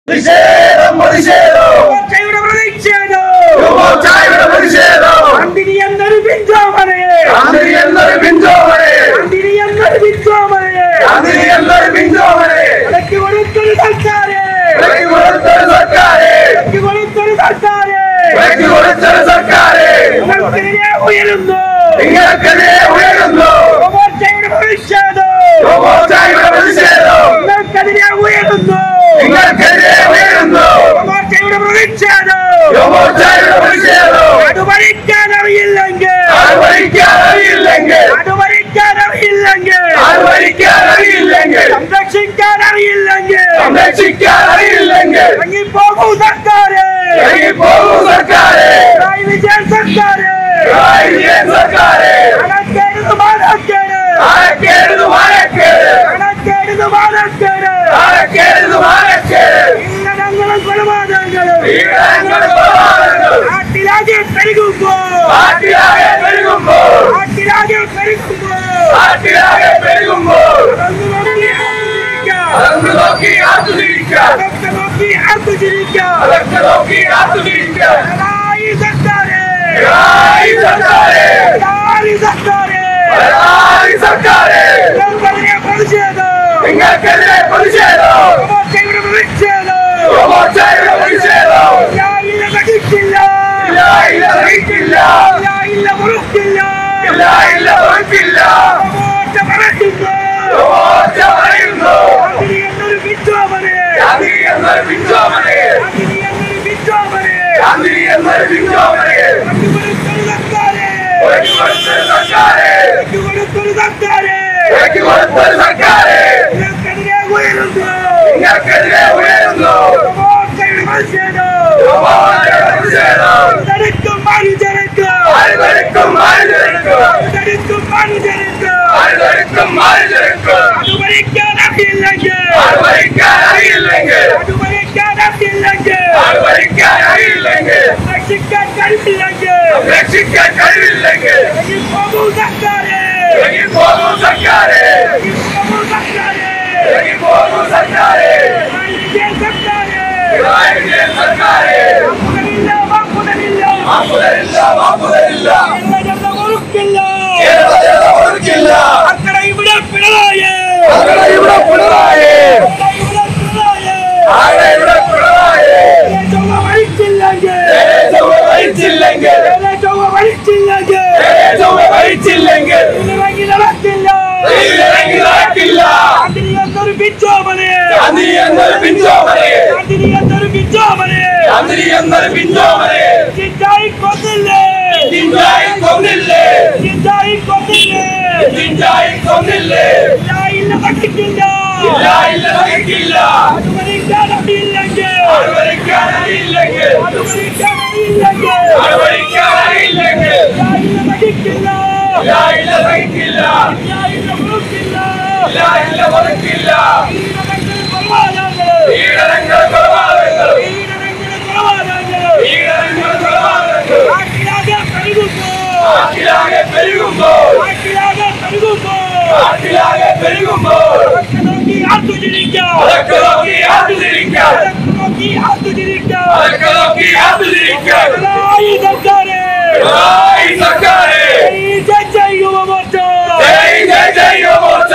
പ്രതിഷേധം പ്രതിഷേധം യുവമോർച്ചയുടെ പ്രതിഷേധം യുവമോർച്ചയുടെ പ്രതിഷേധം അന്തിനി എന്നൊരു പിഞ്ചോമനയെ ഗാന്ധി എന്നൊരു പിഞ്ചോമനെ അന്തിനി എന്നൊരു പിഞ്ചോമനയെ ഗാന്ധി എന്നൊരു പിഞ്ചോമനെ ഇടയ്ക്ക് കൊടുത്തൊരു സർക്കാരെ വിലക്ക് കൊടുത്തൊരു സർക്കാരെ ഇടയ്ക്ക് കൊടുത്തൊരു സർക്കാരെ വിലക്ക് കൊടുത്തൊരു സർക്കാരെ നിങ്ങൾക്കെതിരെ ഉയരുന്നു നിങ്ങൾക്കെതിരെ ഉയരുന്നു യുവമോർച്ചയുടെ പ്രതിഷേധം യുവമോർച്ചയുടെ പ്രതിഷേധം നിങ്ങൾക്കെതിരെ ഉയരുന്നു നിങ്ങൾക്കെതിരെ ഉയരുന്നു യുവമോർച്ചയുടെ പ്രതിഷേധം യുവമോർച്ചയുടെ പ്രതിഷേധം അത് ഭരിക്കാൻ അറിയില്ലെങ്കിൽ അത് ഭരിക്കാൻ അറിയില്ലെങ്കിൽ അത് ഭരിക്കാൻ അറിയില്ലെങ്കിൽ അത് ഭരിക്കാൻ അറിയില്ലെങ്കിൽ സംരക്ഷിക്കാൻ അറിയില്ലെങ്കിൽ സംരക്ഷിക്കാൻ അറിയില്ലെങ്കിൽ ഇറങ്ങിപ്പോകൂ സർക്കാരെ ഇറങ്ങിപ്പോകൂ സർക്കാരെ പിണറായി വിജയൻ സർക്കാരെ പിണറായി വിജയൻ സർക്കാരെ കണക്കെഴുതു മാനക്കേട് ആരക്കേടുന്നു മാനക്കേട് കണക്കെഴുതു മാനക്കേട് ആരക്കേടുന്നു മാനക്കേട് പീഡനങ്ങളും കൊലപാതകങ്ങളും പീഡനങ്ങളും കൊലപാതകങ്ങളും നാട്ടിലാകെ പെരുകുമ്പോ നാട്ടിലാകെ പെരുകുമ്പോൾ നാട്ടിലാകെ പെരുകുമ്പോ നാട്ടിലാകെ പെരുകുമ്പോൾ അതൊന്നു നോക്കി ആസ്വദിക്കാം. അതൊന്ന് നോക്കി ആസ്വദിക്കാം അതൊക്കെ നോക്കി ആസ്വദിക്കാം. അതൊക്കെ നോക്കി ആസ്വദിക്കാം പിണറായി സർക്കാരെ പിണറായി സർക്കാരെ പിണറായി സർക്കാരെ പിണറായി സർക്കാരെ നിങ്ങൾക്കെതിരെ പ്രതിഷേധം നിങ്ങൾക്കെതിരെ പ്രതിഷേധം യുവമോർച്ചയുടെ പ്രതിഷേധം യുവമോർച്ചയുടെ പ്രതിഷേധം ഇല്ല, ഇല്ല, സഹിക്കില്ല ഇല്ല ഇല്ല സഹിക്കില്ല ഇല്ല, ഇല്ല, പൊറുക്കില്ല ഇല്ല ഇല്ല പൊറുക്കില്ല യുവമോർച്ച പറയുന്നു യുവമോർച്ച പറയുന്നു അതിന് എന്നൊരു വിദ്വാമനെ ഗാന്ധി എന്നൊരു പിഞ്ചോമനെ അതിന് എന്നൊരു വിദ്വാമനെ ഗാന്ധി എന്നൊരു പിഞ്ചോമനെ കൊടുത്തൊരു സർക്കാരെ ഉറക്കി കൊടുത്തൊരു സർക്കാരെ കൊടുത്തൊരു സർക്കാരെ ഉറക്കി കൊടുത്തൊരു സർക്കാരെ നിങ്ങൾക്കെതിരെ ഉയരുന്നു നിങ്ങൾക്കെതിരെ ഉയരുന്നു യുവമോർച്ചയുടെ പ്രതിഷേധം യുവമോർച്ചയുടെ പ്രതിഷേധം തടുക്കും മനുജനക്ക് ആരുതടുക്കും ആരുതടുക്കും തടുക്കും മനുജനക്ക് ആരുതടുക്കും ആരുതടുക്കും അത് ഭരിക്കാൻ അറിയില്ലെങ്കിൽ അത് ഭരിക്കാൻ അറിയില്ലെങ്കിൽ അത് ഭരിക്കാൻ അറിയില്ലെങ്കിൽ അത് ഭരിക്കാൻ അറിയില്ലെങ്കിൽ രക്ഷിക്കാൻ കഴിവില്ലെങ്കിൽ രക്ഷിക്കാൻ കഴിവില്ലെങ്കിൽ ഈ പോകൂ സർക്കാരെ ഇറങ്ങി പോകൂ സർക്കാരെ ഈ പോകൂ സർക്കാരെ ഇറങ്ങി പോകൂ സർക്കാരെ പിണറായി വിജയൻ സർക്കാരെ പിണറായി വിജയൻ സർക്കാരെ വാക്കുതലില്ല വാക്കുതലില്ല മാപ്പുതരില്ല മാപ്പുതരില്ല കേരളജനത പൊറുക്കില്ല കേരള ജനത ഒതുക്കില്ല അക്കര ഇവിടെ പിണറായി അങ്ങനെ ഇവിടെ പിണറായി അക്കര ഇവിടെ പിണറായി ആകെ ഇവിടെ പിണറായി ഏ ചൊവ്വ വഹിച്ചില്ലെങ്കിൽ നേരെ ചൊവ്വ വഹിച്ചില്ലെങ്കിൽ ഏ ചൊവ്വ വഹിച്ചില്ലെങ്കിൽ നേരെ ചൊവ്വ വഹിച്ചില്ലെങ്കിൽ ഇറങ്ങി നടക്കില്ല ഇറങ്ങി നടക്കില്ല അതിന് എന്നൊരു പിച്ചോമനെ ഗാന്ധി എന്നൊരു പിഞ്ചോമനെ അതിന് എന്നൊരു പിച്ചോമനെ ഗാന്ധി എന്നൊരു പിഞ്ചോമനെ ചിറ്റായി കൊന്നില്ലേ ചിഞ്ചായി കൊന്നില്ലേ ചിറ്റായി കൊന്നില്ലേ ചിഞ്ചായി കൊന്നില്ലേ ഇല്ല ഇല്ല സഹിക്കില്ല ഇല്ല ഇല്ല സഹിക്കില്ല അത് ഭരിക്കാൻ അറിയില്ലെങ്കിൽ അത് ഭരിക്കാൻ അറിയില്ലെങ്കിൽ അത് ഭരിക്കാൻ അറിയില്ലെങ്കിൽ അത് ഭരിക്കാൻ അറിയില്ലെങ്കിൽ ഇല്ല ഇല്ല സഹിക്കില്ല ഇല്ല ഇല്ല സഹിക്കില്ല ഇല്ല ഇല്ല പൊറുക്കില്ല ഇല്ല ഇല്ല പൊറുക്കില്ല പീഡനങ്ങൾ കൊലപാതകങ്ങൾ പീഡനങ്ങൾ കൊലപാതകങ്ങൾ പീഡനങ്ങൾ കൊലപാതകങ്ങൾ പീഡനങ്ങൾ കൊലപാതകങ്ങൾ നാട്ടിലാകെ പെരുകുമ്പോ നാട്ടിലാകെ പെരുകുമ്പോൾ നാട്ടിലാകെ പെരുകുമ്പോ നാട്ടിലാകെ പെരുകുമ്പോൾ അതൊക്കെ നോക്കി ആസ്വദിക്കാം അതൊക്കെ നോക്കി ആസ്വദിക്കാം അതൊക്കെ നോക്കി ആസ്വദിക്കാം അതൊക്കെ നോക്കി ആസ്വദിക്കാം പിണറായി സർക്കാരെ പിണറായി സർക്കാരെ ജയ് ജയ് യുവമോർച്ച ജയ് ജയ് ജയ് യുവമോർച്ച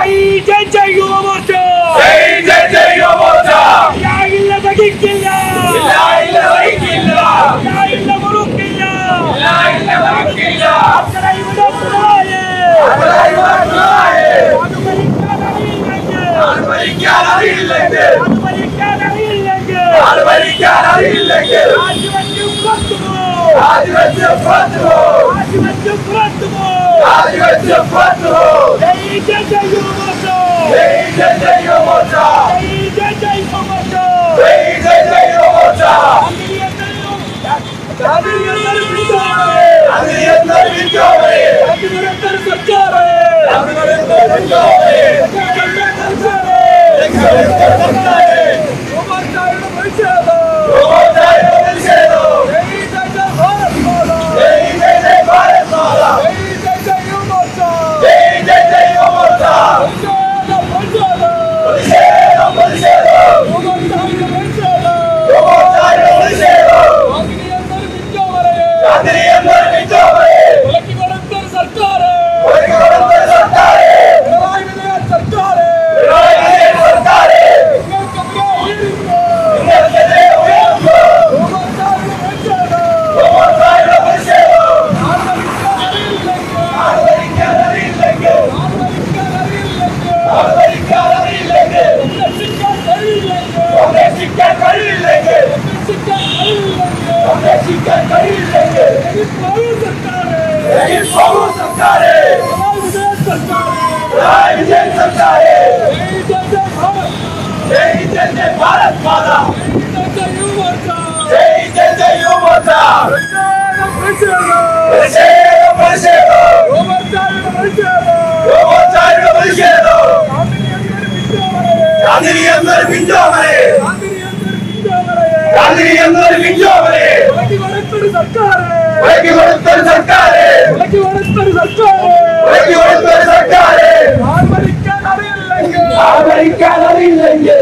ജയ് ജയ് യുവമോർച്ച ജയ് ജയ് ജയ് യുവമോർച്ച ഇല്ല സഹിക്കില്ല ഇല്ല ഇല്ല സഹിക്കില്ല ഇല്ല പൊറുക്കില്ല ഇല്ല ഇല്ല സഹിക്കില്ല അക്കരെ ഇവിടെ പിണറായി പിണറായി പിണറായി അത് ഭരിക്കാൻ അറിയില്ലെങ്കിൽ അത് ഭരിക്കാൻ അറിയില്ലെങ്കിൽ അത് ഭരിക്കാൻ അറിയില്ലെങ്കിൽ അത് ഭരിക്കാൻ അറിയില്ലെങ്കിൽ ആദിവാസി പുറത്തുപോ ആദിവാസി പുറത്തുപോ ആദിവാസി പുറത്തുപോ ആദിവാസി പുറത്തുപോ ജയ് ജയ് ജയ് യുവമോർച്ച ജയ് ജയ് ജയ് യുവമോർച്ച ജയ് ജയ് ജയ് യുവമോർച്ച ജയ് ജയ് ജയ് യുവമോർച്ച അതിന് എന്നൊരു പിടിച്ചോമനെ അത് എന്നൊരു പിഞ്ചോമനെ അതിന് എന്നൊരു സർക്കാരെ അത് എന്നൊരു പിഞ്ചോമനെ യുവമോർച്ചയുടെ പ്രതിഷേധം യുവമോർച്ചയുടെ പ്രതിഷേധം ജയ് ജയ് ജയ് ഭാരത് മാതാ ജയ് ജയ് ജയ് ഭാരത് മാതാ ജയ് ജയ് ജയ് യുവമോർച്ച ജയ് ജയ് ജയ് യുവമോർച്ച പ്രതിഷേധം പ്രതിഷേധം പ്രതിഷേധം പ്രതിഷേധം യുവമോർച്ചയുടെ പ്രതിഷേധം സംരക്ഷിക്കാൻ കഴിയില്ലെങ്കിൽ ഇറങ്ങി പോകൂ സർക്കാരെ പിണറായി വിജയൻ സർക്കാരെ ജയ് ജയ് ജയ് ഭാരത് മാതാ ജയ് ജയ് ജയ് യുവമോർച്ച പ്രതിഷേധം പ്രതിഷേധം യുവമോർച്ചയുടെ പ്രതിഷേധം ഗാന്ധിനി എന്നൊരു പിഞ്ചോമനെ ഗാന്ധിനി എന്നൊരു പിഞ്ചോമനെ വിലക്കി കൊടുത്തൊരു സർക്കാരെ വിലക്കി കൊടുത്തൊരു സർക്കാരെ നാട് ഭരിക്കാൻ അറിയില്ലെങ്കിൽ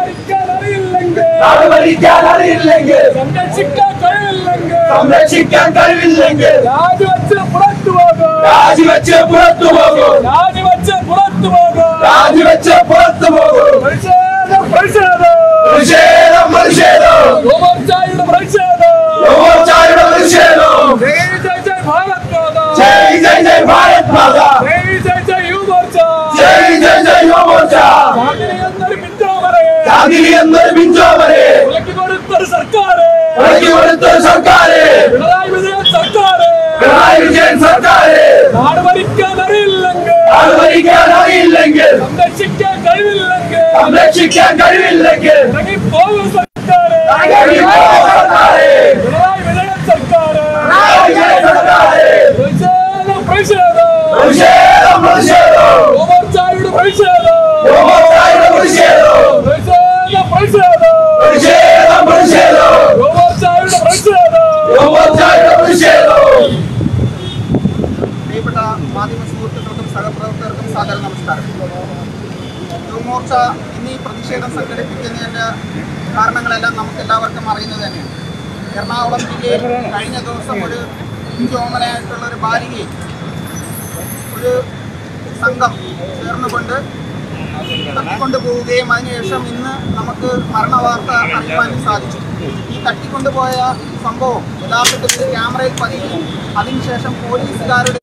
നാട് ഭരിക്കാൻ അറിയില്ലെങ്കിൽ സംരക്ഷിക്കാൻ കഴിവില്ലെങ്കിൽ സംരക്ഷിക്കാൻ കഴിവില്ലെങ്കിൽ രാജിവെച്ച് പുറത്തു പോകും രാജിവെച്ച് പുറത്തു പോകും രാജിവെച്ച് പുറത്തു പോകും രാജിവെച്ച് പുറത്തു പോകും പ്രതിഷേധം പ്രതിഷേധം പ്രതിഷേധം പ്രതിഷേധം യുവമോർച്ചയുടെ പ്രതിഷേധം യുവമോർച്ചയുടെ പ്രതിഷേധം ജയ് ജയ് ജയ് ഭാരത് മാതാ ജയ് ജയ് ജയ് ഭാരത് മാതാ ജയ് ജയ് ജയ് യുവമോർച്ച ജയ് ജയ് ജയ് യുവമോർച്ച ഗാന്ധിനി എന്നൊരു പിന്തുണയെ ഗാന്ധിനി എന്നൊരു പിഞ്ചോമനെ വിലക്കി കൊടുത്തൊരു സർക്കാര് വിലക്കി കൊടുത്തൊരു സർക്കാരെ പിണറായി വിജയൻ സർക്കാര് പിണറായി വിജയൻ സർക്കാരെ നാട് ഭരിക്കാൻ അറിയില്ലെങ്കിൽ നാട് ഭരിക്കാൻ അറിയില്ലെങ്കിൽ സംരക്ഷിക്കാൻ കഴിവില്ലെങ്കിൽ സംരക്ഷിക്കാൻ കഴിവില്ലെങ്കിൽ ഇറങ്ങിപ്പോകും സർക്കാര് ഇറങ്ങി പോകൂ സർക്കാരെ പിണറായി വിജയൻ സർക്കാര് പിണറായി വിജയൻ സർക്കാരെ പ്രതിഷേധം പ്രതിഷേധം പ്രതിഷേധം പ്രതിഷേധം യുവമോർച്ചയുടെ പ്രതിഷേധം യുവമോർച്ചയുടെ പ്രതിഷേധം പ്രതിഷേധം പ്രതിഷേധം പ്രതിഷേധം പ്രതിഷേധം യുവമോർച്ചയുടെ പ്രതിഷേധം യുവമോർച്ചയുടെ പ്രതിഷേധം പ്രിയപ്പെട്ട മാധ്യമ സുഹൃത്തുക്കൾക്കും സഹപ്രവർത്തകർക്കും സാദര നമസ്കാരം യുവമോർച്ച ഇന്ന് ഈ പ്രതിഷേധം സംഘടിപ്പിക്കുന്നതിൻ്റെ കാരണങ്ങളെല്ലാം നമുക്ക് എല്ലാവർക്കും അറിയുന്നത് തന്നെയാണ് എറണാകുളം ജില്ലയിൽ കഴിഞ്ഞ ദിവസം ഒരു പിഞ്ചോമനയായിട്ടുള്ള ഒരു ബാലികയെ ഒരു സംഘം ചേർന്നുകൊണ്ട് തട്ടിക്കൊണ്ടു പോവുകയും അതിനുശേഷം ഇന്ന് നമുക്ക് മരണവാർത്ത അറിയുവാനും സാധിച്ചു ഈ തട്ടിക്കൊണ്ടുപോയ സംഭവം യഥാർത്ഥത്തിൽ ക്യാമറയിൽ പതിയുകയും അതിനുശേഷം പോലീസുകാരുടെ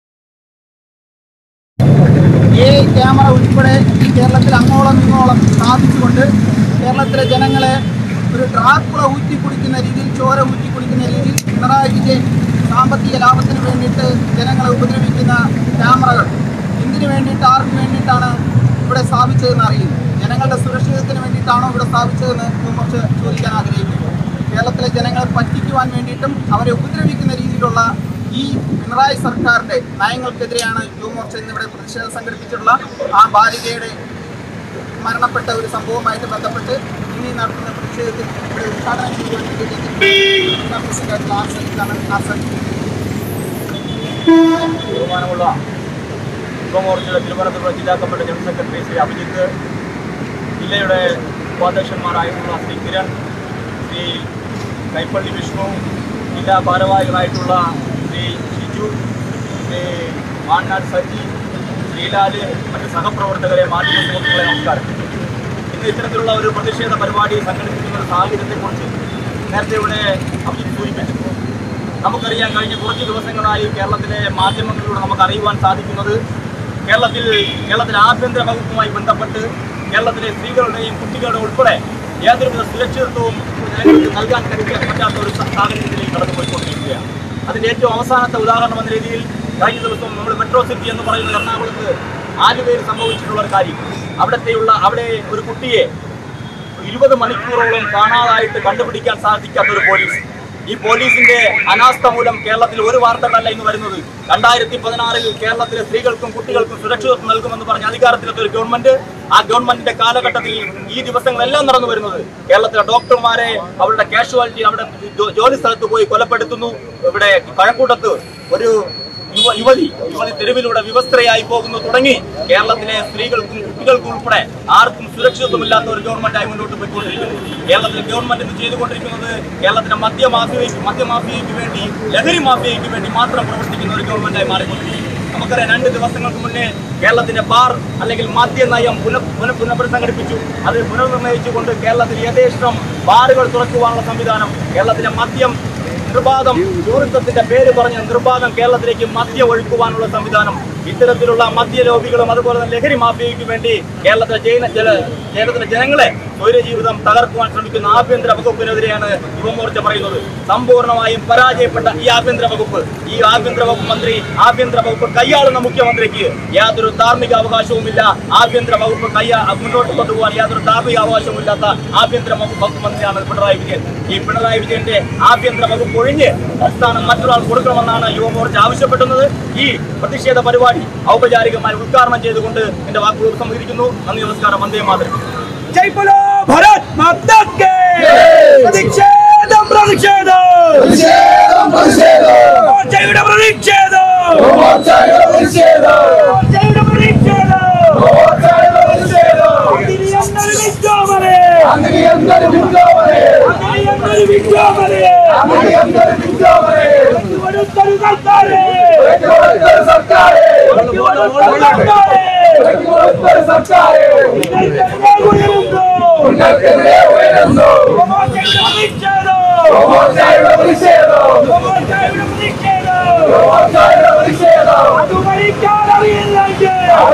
എ ക്യാമറ ഉൾപ്പെടെ ഈ കേരളത്തിൽ അങ്ങോളം ഇങ്ങോളം സ്ഥാപിച്ചുകൊണ്ട് കേരളത്തിലെ ജനങ്ങളെ ഒരു ഡ്രാക്കുള ഊറ്റി കുടിക്കുന്ന രീതിയിൽ ചോര ഊറ്റി കുടിക്കുന്ന രീതിയിൽ പിണറായി വിജയൻ സാമ്പത്തിക ലാഭത്തിന് വേണ്ടിയിട്ട് ജനങ്ങളെ ഉപദ്രവിക്കുന്ന ക്യാമറകൾ എന്തിനു വേണ്ടിയിട്ട് ആർക്ക് വേണ്ടിയിട്ടാണ് ഇവിടെ സ്ഥാപിച്ചതെന്ന് അറിയുന്നു ജനങ്ങളുടെ സുരക്ഷിതത്തിന് വേണ്ടിയിട്ടാണോ ഇവിടെ സ്ഥാപിച്ചതെന്ന് കുറച്ച് ചോദിക്കാൻ ആഗ്രഹിക്കുന്നു കേരളത്തിലെ ജനങ്ങളെ പറ്റിക്കുവാൻ വേണ്ടിയിട്ടും അവരെ ഉപദ്രവിക്കുന്ന രീതിയിലുള്ള ഈ പിണറായി സർക്കാരിന്റെ നയങ്ങൾക്കെതിരെയാണ് യുവമോർച്ച ഇന്നിവിടെ പ്രതിഷേധം സംഘടിപ്പിച്ചിട്ടുള്ള ആ ബാലികയുടെ മരണപ്പെട്ട ഒരു സംഭവവുമായിട്ട് ബന്ധപ്പെട്ട് ഇനി നടത്തുന്ന പ്രതിഷേധത്തിൽ ഇവിടെ ഉദ്ഘാടനം ചെയ്യുവാൻ വേണ്ടിയിട്ട് ജില്ലാ പ്രസിഡന്റ് ആർസൽ ഇതാണ് ആർസൽ ബഹുമാനമുള്ള യുവമോർച്ചയുടെ തിരുവനന്തപുരം ജില്ലാ committee general secretary Shri Abhijith ജില്ലയുടെ ഉപാധ്യക്ഷന്മാരായിട്ടുള്ള ശ്രീ കിരൺ ശ്രീ കൈപ്പള്ളി വിഷ്ണു ജില്ലാ ഭാരവാഹികളായിട്ടുള്ള ശ്രീ ഷിജു ശ്രീ മാന്നാട് സജി ശ്രീലാല് മറ്റ് സഹപ്രവർത്തകരെ മാധ്യമ സുഹൃത്തുക്കളെ നമസ്കാരം ഇന്ന് ഇത്തരത്തിലുള്ള ഒരു പ്രതിഷേധ പരിപാടി സംഘടിപ്പിക്കുന്ന ഒരു സാഹചര്യത്തെക്കുറിച്ച് നേരത്തെ ഇവിടെ അഭിജിത്ത് സൂചിപ്പിച്ചു നമുക്കറിയാം കഴിഞ്ഞ കുറച്ച് ദിവസങ്ങളായി കേരളത്തിലെ മാധ്യമങ്ങളിലൂടെ നമുക്ക് അറിയുവാൻ സാധിക്കുന്നത് കേരളത്തിൽ കേരളത്തിലെ ആഭ്യന്തര വകുപ്പുമായി ബന്ധപ്പെട്ട് കേരളത്തിലെ സ്ത്രീകളുടെയും കുട്ടികളുടെ ഉൾപ്പെടെ യാതൊരുവിധ സുരക്ഷിതത്വവും ജനങ്ങൾക്ക് നൽകാൻ കഴിയാൻ പറ്റാത്ത ഒരു സാഹചര്യത്തിലേക്ക് കടന്നുപോയിക്കൊണ്ടിരിക്കുകയാണ് അതിന്റെ ഏറ്റവും അവസാനത്തെ ഉദാഹരണം എന്ന രീതിയിൽ കഴിഞ്ഞ ദിവസം നമ്മൾ മെട്രോ സിറ്റി എന്ന് പറയുന്ന എറണാകുളത്ത് ആലുവയിൽ സംഭവിച്ചിട്ടുള്ള ഒരു കാര്യം അവിടത്തെയുള്ള അവിടെ ഒരു കുട്ടിയെ ഇരുപത് മണിക്കൂറോളം കാണാതായിട്ട് കണ്ടുപിടിക്കാൻ സാധിക്കാത്ത ഒരു പോലീസ് ഈ പോലീസിന്റെ അനാസ്ഥ മൂലം കേരളത്തിൽ ഒരു വാർത്തകളല്ല ഇന്ന് വരുന്നത് രണ്ടായിരത്തി പതിനാറിൽ കേരളത്തിലെ സ്ത്രീകൾക്കും കുട്ടികൾക്കും സുരക്ഷിതത്വം നൽകുമെന്ന് പറഞ്ഞ അധികാരത്തിലെത്തിയ ഒരു ഗവൺമെന്റ് ആ ഗവൺമെന്റിന്റെ കാലഘട്ടത്തിൽ ഈ ദിവസങ്ങളെല്ലാം നടന്നു വരുന്നത് കേരളത്തിലെ ഡോക്ടർമാരെ അവരുടെ കാഷ്വാലിറ്റി അവിടെ ജോ- ജോലി സ്ഥലത്ത് പോയി കൊലപ്പെടുത്തുന്നു ഇവിടെ കഴക്കൂട്ടത്ത് ഒരു യുവ യുവതി യുവതി തെരുവിലൂടെ വിവസ്ത്രയായി പോകുന്നു തുടങ്ങി കേരളത്തിലെ സ്ത്രീകൾക്കും കുട്ടികൾക്കും ഉൾപ്പെടെ ആർക്കും സുരക്ഷിതത്വമില്ലാത്ത ഒരു ഗവൺമെന്റായി മുന്നോട്ട് പോയിക്കൊണ്ടിരിക്കുന്നു കേരളത്തിലെ ഗവൺമെന്റ് ഇന്ന് ചെയ്തുകൊണ്ടിരിക്കുന്നത് കേരളത്തിലെ മദ്യമാഫിയയ്ക്ക് മദ്യമാഫിയയ്ക്ക് വേണ്ടി ലഹരി മാഫിയയ്ക്ക് വേണ്ടി മാത്രം പ്രവർത്തിക്കുന്ന ഒരു ഗവൺമെന്റായി മാറിക്കൊണ്ടിരിക്കുന്നു നമുക്കറിയാം രണ്ട് ദിവസങ്ങൾക്ക് മുന്നേ കേരളത്തിന്റെ ബാർ അല്ലെങ്കിൽ മദ്യ നയം പുന പുന പുനഃസംഘടിപ്പിച്ചു അത് പുനർനിർണയിച്ചുകൊണ്ട് കേരളത്തിൽ യഥേഷ്ടം ബാറുകൾ തുറക്കുവാനുള്ള സംവിധാനം കേരളത്തിലെ മദ്യം നിർബാധം ടൂറിസത്തിന്റെ പേര് പറഞ്ഞ് നിർബാധം കേരളത്തിലേക്ക് മദ്യം ഒഴുക്കുവാനുള്ള സംവിധാനം ഇത്തരത്തിലുള്ള മദ്യലോബികളും അതുപോലെ തന്നെ ലഹരി മാഫിയയ്ക്ക് വേണ്ടി കേരളത്തിലെ ജന ജല കേരളത്തിലെ ജനങ്ങളെ സ്വൈരജീവിതം തകർക്കുവാൻ ശ്രമിക്കുന്ന ആഭ്യന്തര വകുപ്പിനെതിരെയാണ് യുവമോർച്ച പറയുന്നത് സമ്പൂർണ്ണമായും പരാജയപ്പെട്ട ഈ ആഭ്യന്തര വകുപ്പ് ഈ ആഭ്യന്തര വകുപ്പ് മന്ത്രി ആഭ്യന്തര വകുപ്പ് കൈയാളുന്ന മുഖ്യമന്ത്രിക്ക് യാതൊരു ധാർമ്മിക അവകാശവുമില്ല ആഭ്യന്തര വകുപ്പ് കൈയാ മുന്നോട്ട് കൊണ്ടുപോകാൻ യാതൊരു ധാർമ്മിക അവകാശവുമില്ലാത്ത ആഭ്യന്തര വകുപ്പ് വകുപ്പ് മന്ത്രിയാണ് പിണറായി വിജയൻ ഈ പിണറായി വിജയന്റെ ആഭ്യന്തര വകുപ്പ് ഒഴിഞ്ഞ് സ്ഥാനം മറ്റൊരാൾ കൊടുക്കണമെന്നാണ് യുവമോർച്ച ആവശ്യപ്പെടുന്നത് ഈ പ്രതിഷേധ പരിപാടി ഔപചാരികമായി ഉദ്ഘാടനം ചെയ്തുകൊണ്ട് എന്റെ വാക്കുകൾ സംഹരിക്കുന്നു നന്ദി നമസ്കാരം വന്ദേ മാതരം ജയ് ബോലോ ഭാരത് മാതാ കേ പ്രതിഷേധം പ്രതിഷേധം മോർച്ചയുടെ പ്രതിഷേധം മോർച്ചയുടെ പ്രതിഷേധം അഗ്നിയന്തര വിദ്യാമരെ അഗ്നിയന്തര വിദ്യാമരെ വെട്ടുകൊടുത്തൊരു സർക്കാരെ വെട്ടുകൊടുത്തൊരു സർക്കാരെ നിങ്ങൾക്കെതിരെ ഉയരുന്നു മോർച്ചയുടെ പ്രതിഷേധം മോർച്ചയുടെ പ്രതിഷേധം അത് ഭരിക്കാൻ അറിയില്ലെങ്കിൽ അത്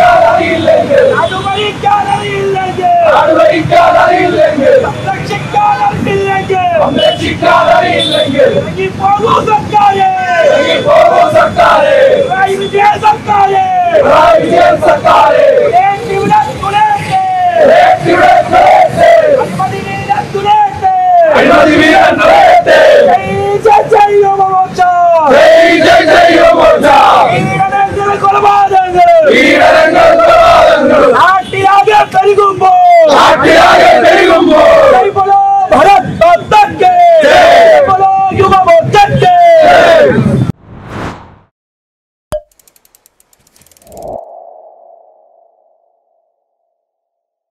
ഭരിക്കാൻ അറിയില്ലെങ്കിൽ സംരക്ഷിക്കാൻ അറിയില്ലെങ്കിൽ ഇറങ്ങി പോകൂ സർക്കാരെ പിണറായി വിജയൻ സർക്കാരെ